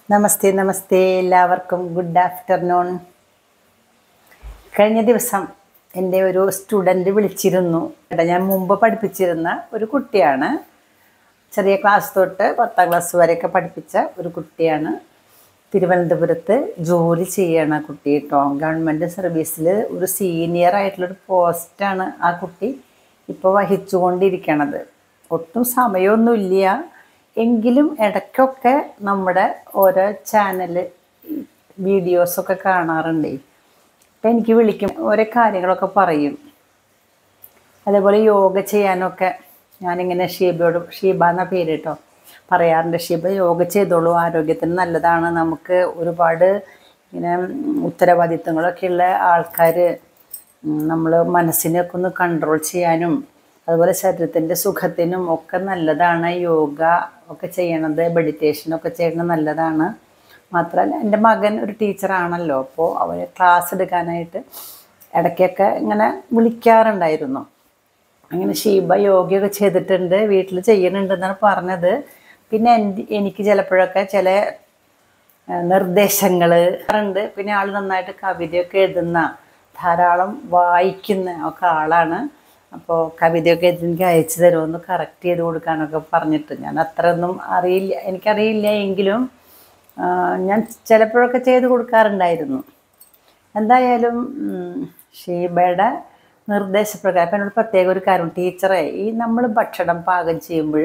നമസ്തേ നമസ്തേ എല്ലാവർക്കും good afternoon കഴിഞ്ഞ ദിവസം എൻ്റെ ഒരു സ്റ്റുഡൻറ്റ് വിളിച്ചിരുന്നു എടാ ഞാൻ മുമ്പ് പഠിപ്പിച്ചിരുന്ന ഒരു കുട്ടിയാണ് ചെറിയ ക്ലാസ് തൊട്ട് പത്താം ക്ലാസ് വരെയൊക്കെ പഠിപ്പിച്ച ഒരു കുട്ടിയാണ് തിരുവനന്തപുരത്ത് ജോലി ചെയ്യണ കുട്ടി കേട്ടോ ഗവൺമെൻറ് സർവീസിൽ ഒരു സീനിയർ ആയിട്ടുള്ളൊരു പോസ്റ്റാണ് ആ കുട്ടി ഇപ്പോൾ വഹിച്ചുകൊണ്ടിരിക്കണത് ഒട്ടും സമയമൊന്നുമില്ല എങ്കിലും ഇടയ്ക്കൊക്കെ നമ്മുടെ ഓരോ ചാനൽ വീഡിയോസൊക്കെ കാണാറുണ്ട് അപ്പം എനിക്ക് വിളിക്കും ഓരോ കാര്യങ്ങളൊക്കെ പറയും അതേപോലെ യോഗ ചെയ്യാനൊക്കെ ഞാനിങ്ങനെ ഷീബയോട് ഷീബ എന്ന പേര് കേട്ടോ പറയാറുണ്ട് ഷീബ യോഗ ചെയ്തോളൂ ആരോഗ്യത്തിന് നല്ലതാണ് നമുക്ക് ഒരുപാട് ഇങ്ങനെ ഉത്തരവാദിത്തങ്ങളൊക്കെ ഉള്ള ആൾക്കാർ നമ്മൾ മനസ്സിനെയൊക്കെ ഒന്ന് കൺട്രോൾ ചെയ്യാനും അതുപോലെ ശരീരത്തിൻ്റെ സുഖത്തിനും ഒക്കെ നല്ലതാണ് യോഗ ഒക്കെ ചെയ്യണത് മെഡിറ്റേഷനൊക്കെ ചെയ്യണത് നല്ലതാണ് മാത്രമല്ല എൻ്റെ മകൻ ഒരു ടീച്ചറാണല്ലോ അപ്പോൾ അവർ ക്ലാസ് എടുക്കാനായിട്ട് ഇടയ്ക്കൊക്കെ ഇങ്ങനെ വിളിക്കാറുണ്ടായിരുന്നു അങ്ങനെ ഷീബ യോഗയൊക്കെ ചെയ്തിട്ടുണ്ട് വീട്ടിൽ ചെയ്യുന്നുണ്ടെന്നാണ് പറഞ്ഞത് പിന്നെ എൻ്റെ എനിക്ക് ചിലപ്പോഴൊക്കെ ചില നിർദ്ദേശങ്ങൾ ഉണ്ട് പിന്നെ ആൾ നന്നായിട്ട് കവിതയൊക്കെ എഴുതുന്ന ധാരാളം വായിക്കുന്ന ഒക്കെ ആളാണ് അപ്പോൾ കവിതയൊക്കെ എഴുതി എനിക്ക് അയച്ചു തരുമെന്ന് കറക്റ്റ് ചെയ്ത് കൊടുക്കാനൊക്കെ പറഞ്ഞിട്ട് ഞാൻ അത്രയൊന്നും അറിയില്ല എനിക്കറിയില്ല എങ്കിലും ആ, ഞാൻ ചിലപ്പോഴൊക്കെ ചെയ്ത് കൊടുക്കാറുണ്ടായിരുന്നു എന്തായാലും ഉം, ഷീബയുടെ നിർദ്ദേശപ്രകാരം ഇപ്പം എന്നോട് പ്രത്യേക ഒരു കാര്യം ടീച്ചറെ ഈ നമ്മൾ ഭക്ഷണം പാകം ചെയ്യുമ്പോൾ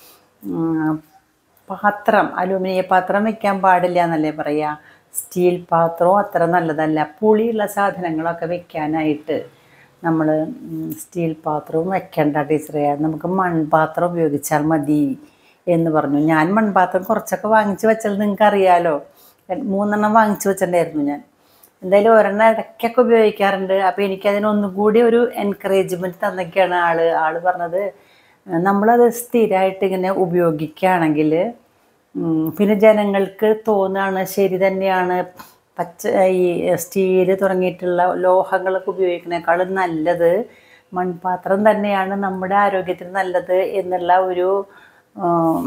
പാത്രം അലൂമിനിയ പാത്രം വെക്കാൻ പാടില്ല എന്നല്ലേ പറയുക സ്റ്റീൽ പാത്രവും അത്ര നല്ലതല്ല പുളിയുള്ള സാധനങ്ങളൊക്കെ വെക്കാനായിട്ട് നമ്മൾ സ്റ്റീൽ പാത്രവും വെക്കണ്ട ടീച്ചറെ നമുക്ക് മൺപാത്രം ഉപയോഗിച്ചാൽ മതി എന്ന് പറഞ്ഞു ഞാൻ മൺപാത്രം കുറച്ചൊക്കെ വാങ്ങിച്ച് വെച്ചത് നിങ്ങൾക്ക് അറിയാലോ രണ്ട് മൂന്നെണ്ണം വാങ്ങിച്ച് വെച്ചിട്ടുണ്ടായിരുന്നു ഞാൻ എന്തായാലും ഒരെണ്ണം ഇടയ്ക്കൊക്കെ ഉപയോഗിക്കാറുണ്ട് അപ്പോൾ എനിക്കതിനൊന്നും കൂടി ഒരു എൻകറേജ്മെൻറ്റ് തന്നൊക്കെയാണ് ആള് ആള് പറഞ്ഞത് നമ്മളത് സ്ഥിരമായിട്ട് ഇങ്ങനെ ഉപയോഗിക്കുകയാണെങ്കിൽ ഉം, പിന്നെ ജനങ്ങൾക്ക് തോന്നുകയാണ് ശരി തന്നെയാണ് പച്ച ഈ സ്റ്റീല് തുടങ്ങിയിട്ടുള്ള ലോഹങ്ങളൊക്കെ ഉപയോഗിക്കുന്നതിനേക്കാളും നല്ലത് മൺപാത്രം തന്നെയാണ് നമ്മുടെ ആരോഗ്യത്തിന് നല്ലത് എന്നുള്ള ഒരു ഉം,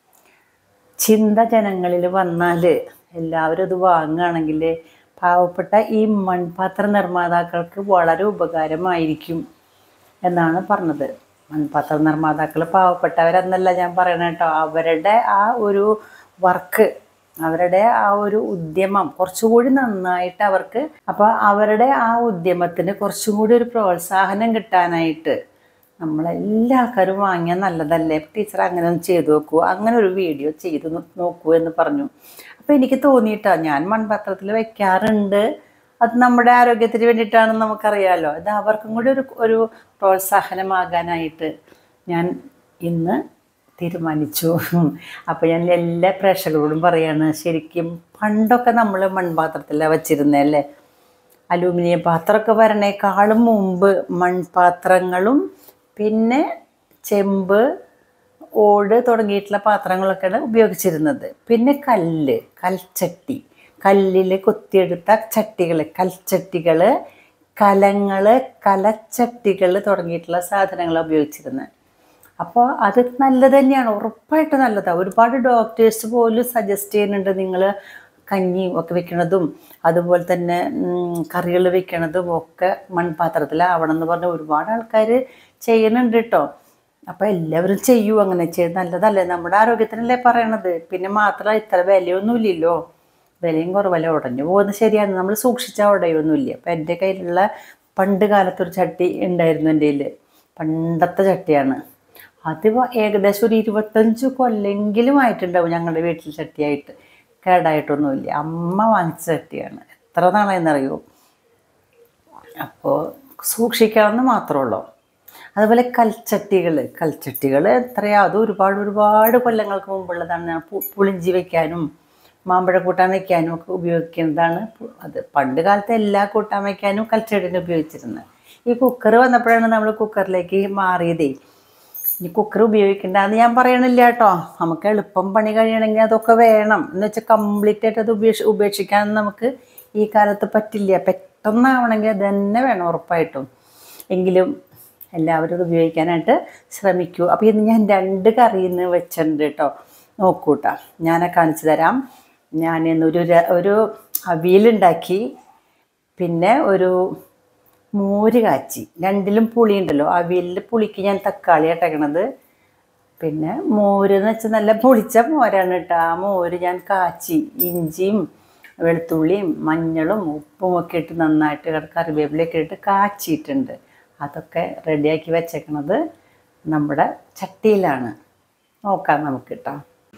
ചിന്ത ജനങ്ങളിൽ വന്നാൽ എല്ലാവരും അത് വാങ്ങുകയാണെങ്കിൽ പാവപ്പെട്ട ഈ മൺപാത്ര നിർമ്മാതാക്കൾക്ക് വളരെ ഉപകാരമായിരിക്കും എന്നാണ് പറഞ്ഞത് മൺപാത്ര നിർമ്മാതാക്കൾ പാവപ്പെട്ടവരെന്നല്ല ഞാൻ പറയണ കേട്ടോ അവരുടെ ആ ഒരു വർക്ക് അവരുടെ ആ ഒരു ഉദ്യമം കുറച്ചുകൂടി നന്നായിട്ട് അവർക്ക് അപ്പോൾ അവരുടെ ആ ഉദ്യമത്തിന് കുറച്ചും കൂടി ഒരു പ്രോത്സാഹനം കിട്ടാനായിട്ട് നമ്മളെല്ലാ ആൾക്കാരും വാങ്ങിയാൽ നല്ലതല്ലേ ടീച്ചർ അങ്ങനെ ഒന്ന് ചെയ്തു നോക്കൂ അങ്ങനെ ഒരു വീഡിയോ ചെയ്ത് നോ- നോക്കൂ എന്ന് പറഞ്ഞു അപ്പോൾ എനിക്ക് തോന്നിയിട്ടാ ഞാൻ മൺപാത്രത്തിൽ വെക്കാറുണ്ട് അത് നമ്മുടെ ആരോഗ്യത്തിന് വേണ്ടിയിട്ടാണെന്ന് നമുക്കറിയാലോ ഇത് അവർക്കും കൂടി ഒരു ഒരു പ്രോത്സാഹനമാകാനായിട്ട് ഞാൻ ഇന്ന് തീരുമാനിച്ചു അപ്പോൾ ഞാൻ എല്ലാ പ്രേക്ഷകരോടും പറയാണ് ശരിക്കും പണ്ടൊക്കെ നമ്മൾ മൺപാത്രത്തിലാണ് വെച്ചിരുന്നല്ലേ അലൂമിനിയം പാത്രമൊക്കെ വരണേക്കാളും മുമ്പ് മൺപാത്രങ്ങളും പിന്നെ ചെമ്പ് ഓട് തുടങ്ങിയിട്ടുള്ള പാത്രങ്ങളൊക്കെയാണ് ഉപയോഗിച്ചിരുന്നത് പിന്നെ കല്ല് കൽച്ചട്ടി കല്ലിൽ കൊത്തിയെടുത്ത ചട്ടികൾ കൽച്ചട്ടികൾ കലങ്ങൾ കലച്ചട്ടികൾ തുടങ്ങിയിട്ടുള്ള സാധനങ്ങളാണ് ഉപയോഗിച്ചിരുന്നത് അപ്പോൾ അത് നല്ലത് തന്നെയാണ് ഉറപ്പായിട്ട് നല്ലതാണ് ഒരുപാട് ഡോക്ടേഴ്സ് പോലും സജസ്റ്റ് ചെയ്യുന്നുണ്ട് നിങ്ങൾ കഞ്ഞി ഒക്കെ വെക്കണതും അതുപോലെ തന്നെ കറികൾ വെക്കണതും ഒക്കെ മൺപാത്രത്തിലാവണം എന്ന് പറഞ്ഞ് ഒരുപാട് ആൾക്കാർ ചെയ്യുന്നുണ്ട് കേട്ടോ അപ്പോൾ എല്ലാവരും ചെയ്യൂ അങ്ങനെ ചെയ്ത് നല്ലതല്ലേ നമ്മുടെ ആരോഗ്യത്തിനല്ലേ പറയണത് പിന്നെ മാത്രമല്ല ഇത്ര വിലയൊന്നുമില്ലല്ലോ വിലയും കുറവല്ല ഉടഞ്ഞു പോകുന്നത് ശരിയാണ് നമ്മൾ സൂക്ഷിച്ചാൽ ഉടയൊന്നുമില്ല അപ്പം എൻ്റെ കയ്യിലുള്ള പണ്ട് കാലത്തൊരു ചട്ടി ഉണ്ടായിരുന്നു എൻ്റെ കയ്യിൽ പണ്ടത്തെ ചട്ടിയാണ് അത് വ- ഏകദേശം ഒരു ഇരുപത്തഞ്ച് കൊല്ലെങ്കിലും ആയിട്ടുണ്ടാവും ഞങ്ങളുടെ വീട്ടിൽ ചട്ടിയായിട്ട് കേടായിട്ടൊന്നുമില്ല അമ്മ വാങ്ങിച്ച ചട്ടിയാണ് എത്ര നാളായെന്നറിയോ അപ്പോൾ സൂക്ഷിക്കാമെന്ന് മാത്രമേ ഉള്ളൂ അതുപോലെ കൽച്ചട്ടികൾ കൽച്ചട്ടികൾ എത്രയാ അത് ഒരുപാട് ഒരുപാട് കൊല്ലങ്ങൾക്ക് മുമ്പുള്ളതാണ് ഞാൻ പു- പുളിഞ്ചി വെക്കാനും മാമ്പഴ കൂട്ടാൻ വെക്കാനും ഒക്കെ ഉപയോഗിക്കുന്നതാണ് പു- അത് പണ്ട് കാലത്ത് എല്ലാ കൂട്ടാൻ വെക്കാനും കൽച്ചട്ടിനെ ഉപയോഗിച്ചിരുന്നത് ഈ കുക്കർ വന്നപ്പോഴാണ് നമ്മൾ കുക്കറിലേക്ക് മാറിയതേ ഈ കുക്കർ ഉപയോഗിക്കണ്ടെന്ന് ഞാൻ പറയണില്ല കേട്ടോ നമുക്ക് എളുപ്പം പണി കഴിയണമെങ്കിൽ അതൊക്കെ വേണം എന്ന് വെച്ചാൽ കംപ്ലീറ്റ് ആയിട്ട് അത് ഉപേക്ഷ ഉപേക്ഷിക്കാൻ നമുക്ക് ഈ കാലത്ത് പറ്റില്ല പെട്ടെന്നാവണമെങ്കിൽ അത് തന്നെ വേണം ഉറപ്പായിട്ടും എങ്കിലും എല്ലാവരും ഇത് ഉപയോഗിക്കാനായിട്ട് ശ്രമിക്കൂ അപ്പോൾ ഇന്ന് ഞാൻ രണ്ട് കറിയിൽ നിന്ന് വെച്ചിട്ടുണ്ട് കേട്ടോ നോക്കൂ കേട്ടോ ഞാൻ കാണിച്ചു തരാം ഞാൻ ഒരു ര- ഒരു അവിയലുണ്ടാക്കി പിന്നെ ഒരു മോര് കാച്ചി രണ്ടിലും പുളി ഉണ്ടല്ലോ അവിയലിൽ പുളിക്ക് ഞാൻ തക്കാളി ഇട്ടേക്കണത് പിന്നെ മോര് എന്ന് വെച്ചാൽ നല്ല പൊളിച്ച മോരാണ് കേട്ടോ ആ മോര് ഞാൻ കാച്ചി ഇഞ്ചിയും വെളുത്തുള്ളിയും മഞ്ഞളും ഉപ്പും ഒക്കെ ഇട്ട് നന്നായിട്ട് കറി- കറിവേപ്പിലയൊക്കെ ഇട്ട് കാച്ചിയിട്ടുണ്ട് അതൊക്കെ റെഡിയാക്കി വെച്ചേക്കണത് നമ്മുടെ ചട്ടിയിലാണ് നോക്കാം നമുക്ക് കേട്ടോ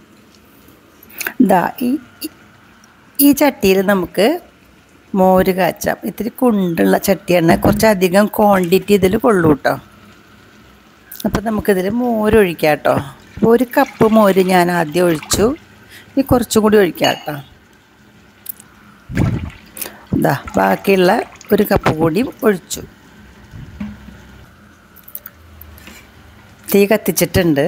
ഇതാ ഈ ഈ- ഈ ചട്ടിയിൽ നമുക്ക് മോര് കാച്ചാം ഇത്തിരി കുണ്ടുള്ള ചട്ടിയാണ് കുറച്ചധികം ക്വാണ്ടിറ്റി ഇതിൽ കൊള്ളൂ കേട്ടോ അപ്പോൾ നമുക്കിതിൽ മോര് ഒഴിക്കാം കേട്ടോ അപ്പോൾ ഒരു കപ്പ് മോര് ഞാൻ ആദ്യം ഒഴിച്ചു ഇനി കുറച്ചും കൂടി ഒഴിക്കാം കേട്ടോ ഇതാ ബാക്കിയുള്ള ഒരു കപ്പ് കൂടി ഒഴിച്ചു തീ കത്തിച്ചിട്ടുണ്ട്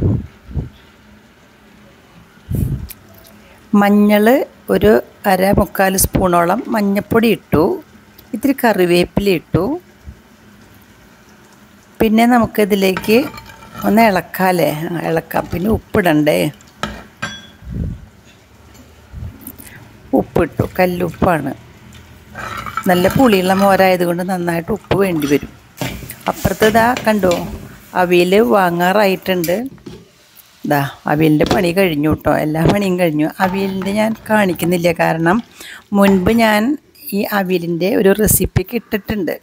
മഞ്ഞൾ ഒരു അര മുക്കാൽ സ്പൂണോളം മഞ്ഞൾപ്പൊടി ഇട്ടു ഇത്തിരി കറിവേപ്പില ഇട്ടു പിന്നെ നമുക്കിതിലേക്ക് ഒന്ന് ഇളക്കാല്ലേ ആ, ഇളക്കാം പിന്നെ ഉപ്പിടണ്ടേ ഉപ്പിട്ടു കല്ലുപ്പാണ് നല്ല പുളിയുള്ള മോരായത് കൊണ്ട് നന്നായിട്ട് ഉപ്പ് വേണ്ടി വരും അപ്പുറത്ത് ഇതാ കണ്ടോ അവിയൽ വാങ്ങാറായിട്ടുണ്ട് ഇതാ അവിയലിൻ്റെ പണി കഴിഞ്ഞു കേട്ടോ എല്ലാ പണിയും കഴിഞ്ഞു അവിയലിൻ്റെ ഞാൻ കാണിക്കുന്നില്ല കാരണം മുൻപ് ഞാൻ ഈ അവിയലിൻ്റെ ഒരു റെസിപ്പിക്ക് ഇട്ടിട്ടുണ്ട്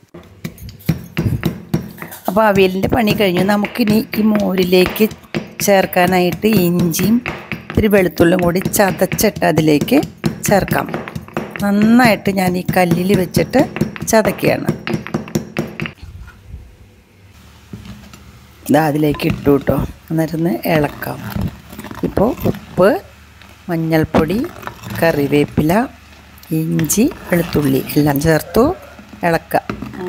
അപ്പോൾ അവിയലിൻ്റെ പണി കഴിഞ്ഞു നമുക്കിനി ഈ മോരിലേക്ക് ചേർക്കാനായിട്ട് ഇഞ്ചിയും ഇത്തിരി വെളുത്തുള്ളും കൂടി ചതച്ചിട്ട് അതിലേക്ക് ചേർക്കാം നന്നായിട്ട് ഞാൻ ഈ കല്ലിൽ വെച്ചിട്ട് ചതക്കുകയാണ് ഇതാ അതിലേക്ക് ഇട്ടു കേട്ടോ എന്നിരുന്ന് ഇളക്കാം ഇപ്പോൾ ഉപ്പ് മഞ്ഞൾപ്പൊടി കറിവേപ്പില ഇഞ്ചി വെളുത്തുള്ളി എല്ലാം ചേർത്തു ഇളക്കുക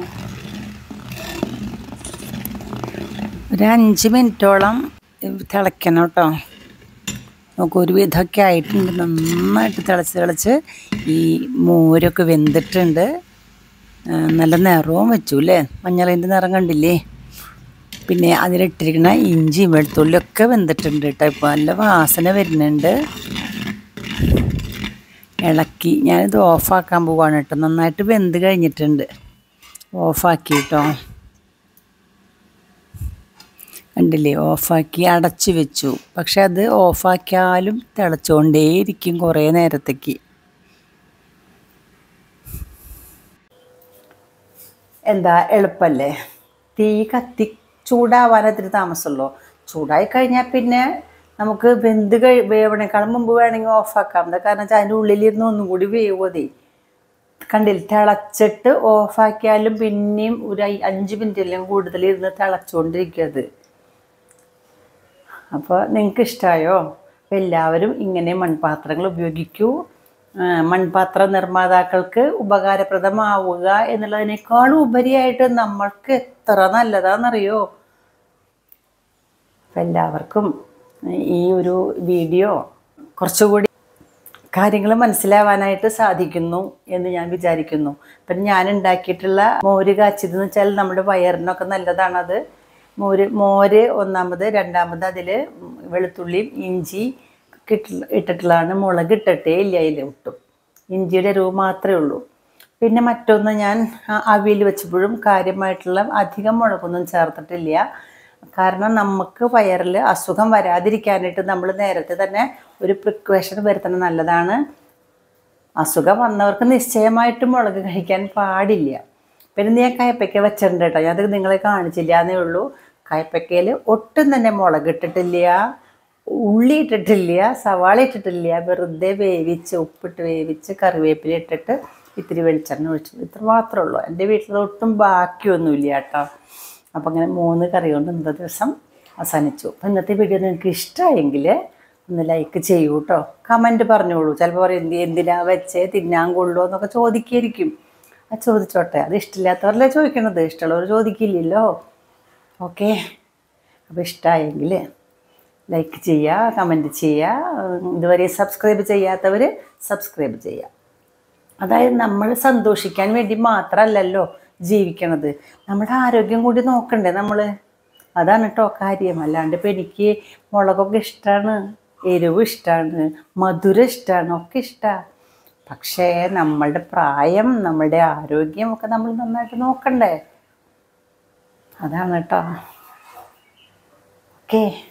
ഒരു അഞ്ച് മിനിറ്റോളം ഇത് തിളയ്ക്കണം കേട്ടോ നമുക്ക് ഒരു വിധമൊക്കെ ആയിട്ടുണ്ട് നന്നായിട്ട് തിളച്ച് തിളച്ച് ഈ മോരൊക്കെ വെന്തിട്ടുണ്ട് ആ, നല്ല നിറവും വെച്ചു അല്ലേ മഞ്ഞളിൻ്റെ നിറം കണ്ടില്ലേ പിന്നെ അതിലിട്ടിരിക്കുന്ന ഇഞ്ചിയും വെളുത്തുള്ളിയും ഒക്കെ വെന്തിട്ടുണ്ട് കേട്ടോ ഇപ്പോൾ നല്ല വാസന വരുന്നുണ്ട് ഇളക്കി ഞാനിത് ഓഫാക്കാൻ പോവാണ് കേട്ടോ നന്നായിട്ട് വെന്ത് കഴിഞ്ഞിട്ടുണ്ട് ഓഫാക്കി കേട്ടോ കണ്ടില്ലേ ഓഫാക്കി അടച്ചു വെച്ചു പക്ഷെ അത് ഓഫാക്കിയാലും തിളച്ചുകൊണ്ടേയിരിക്കും കുറേ നേരത്തേക്ക് എന്താ എളുപ്പല്ലേ തീ കത്തി ചൂടാവാൻ ഇത്തിരി താമസമുള്ളൂ ചൂടായി കഴിഞ്ഞാൽ പിന്നെ നമുക്ക് വെന്ത് കഴി വേവണേക്കാളും മുമ്പ് വേണമെങ്കിൽ ഓഫാക്കാം എന്താ കാരണം വെച്ചാൽ അതിൻ്റെ ഉള്ളിലിരുന്ന് ഒന്നും കൂടി വേവതേ കണ്ടില്ല തിളച്ചിട്ട് ഓഫാക്കിയാലും പിന്നെയും ഒരു ഐ- അഞ്ച് മിനിറ്റെല്ലാം കൂടുതൽ ഇരുന്ന് തിളച്ചുകൊണ്ടിരിക്കും അത് അപ്പോൾ നിങ്ങൾക്ക് ഇഷ്ടമായോ അപ്പോൾ എല്ലാവരും ഇങ്ങനെ മൺപാത്രങ്ങൾ ഉപയോഗിക്കൂ ആ, മൺപാത്ര നിർമ്മാതാക്കൾക്ക് ഉപകാരപ്രദമാവുക എന്നുള്ളതിനേക്കാളും ഉപരിയായിട്ട് നമ്മൾക്ക് എത്ര നല്ലതാണെന്നറിയോ അപ്പം എല്ലാവർക്കും ഈ ഒരു വീഡിയോ കുറച്ചുകൂടി കാര്യങ്ങൾ മനസ്സിലാവാനായിട്ട് സാധിക്കുന്നു എന്ന് ഞാൻ വിചാരിക്കുന്നു അപ്പം ഞാൻ ഉണ്ടാക്കിയിട്ടുള്ള മോര് കാച്ചിതെന്ന് വെച്ചാൽ നമ്മുടെ വയറിനൊക്കെ നല്ലതാണത് മോര് മോര് ഒന്നാമത് രണ്ടാമത് അതിൽ വെളുത്തുള്ളിയും ഇഞ്ചി ഇട്ടിട്ട് ഇട്ടിട്ടുള്ളതാണ് മുളക് ഇട്ടിട്ടേ ഇല്ല അതിൽ ഒട്ടും ഇഞ്ചിയുടെ എരിവ് മാത്രമേ ഉള്ളൂ പിന്നെ മറ്റൊന്ന് ഞാൻ അവിയൽ വെച്ചപ്പോഴും കാര്യമായിട്ടുള്ള അധികം മുളകൊന്നും ചേർത്തിട്ടില്ല കാരണം നമുക്ക് വയറിൽ അസുഖം വരാതിരിക്കാനായിട്ട് നമ്മൾ നേരത്തെ തന്നെ ഒരു പ്രിക്വേഷൻ വരുത്തുന്നത് നല്ലതാണ് അസുഖം വന്നവർക്ക് നിശ്ചയമായിട്ട് മുളക് കഴിക്കാൻ പാടില്ല പിന്നെ ഞാൻ കയപ്പയ്ക്ക വെച്ചിട്ടുണ്ട് കേട്ടോ ഞാനത് നിങ്ങളെ കാണിച്ചില്ല എന്നേ ഉള്ളൂ കയപ്പയ്ക്കയിൽ ഒട്ടും തന്നെ മുളക് ഇട്ടിട്ടില്ല ഉള്ളി ഇട്ടിട്ടില്ല സവാള ഇട്ടിട്ടില്ല വെറുതെ വേവിച്ച് ഉപ്പിട്ട് വേവിച്ച് കറിവേപ്പില ഇട്ടിട്ട് ഇത്തിരി വെളിച്ചെണ്ണ ഒഴിച്ചു ഇത്ര മാത്രമേ ഉള്ളൂ എൻ്റെ വീട്ടിൽ ഒട്ടും ബാക്കിയൊന്നുമില്ല കേട്ടോ അപ്പം അങ്ങനെ മൂന്ന് കറി കൊണ്ട് ഇന്നത്തെ ദിവസം അവസാനിച്ചു അപ്പം ഇന്നത്തെ വീഡിയോ നിങ്ങൾക്ക് ഇഷ്ടമായെങ്കിൽ ഒന്ന് ലൈക്ക് ചെയ്യൂ കേട്ടോ കമൻറ്റ് പറഞ്ഞോളൂ ചിലപ്പോൾ പറയും എന്ത് എന്തിനാ വെച്ചേ തിന്നാൻ കൊള്ളുമോ എന്നൊക്കെ ചോദിക്കായിരിക്കും അത് ചോദിച്ചോട്ടെ അത് ഇഷ്ടമില്ലാത്തവരല്ലേ ചോദിക്കണത് ഇഷ്ടമുള്ളവർ ചോദിക്കില്ലല്ലോ ഓക്കെ അപ്പോൾ ഇഷ്ടമായെങ്കിൽ ലൈക്ക് ചെയ്യുക കമൻറ്റ് ചെയ്യുക ഇതുവരെ സബ്സ്ക്രൈബ് ചെയ്യാത്തവർ സബ്സ്ക്രൈബ് ചെയ്യുക അതായത് നമ്മൾ സന്തോഷിക്കാൻ വേണ്ടി മാത്രമല്ലല്ലോ ജീവിക്കണത് നമ്മുടെ ആരോഗ്യം കൂടി നോക്കണ്ടേ നമ്മൾ അതാണ് കേട്ടോ കാര്യം അല്ലാണ്ട് ഇപ്പം എനിക്ക് മുളകൊക്കെ ഇഷ്ടമാണ് എരിവ് ഇഷ്ടമാണ് മധുരം ഇഷ്ടമാണ് ഒക്കെ ഇഷ്ടമാണ് പക്ഷേ നമ്മളുടെ പ്രായം നമ്മളുടെ ആരോഗ്യം ഒക്കെ നമ്മൾ നന്നായിട്ട് നോക്കണ്ടേ അതാണ് കേട്ടോ ഓക്കേ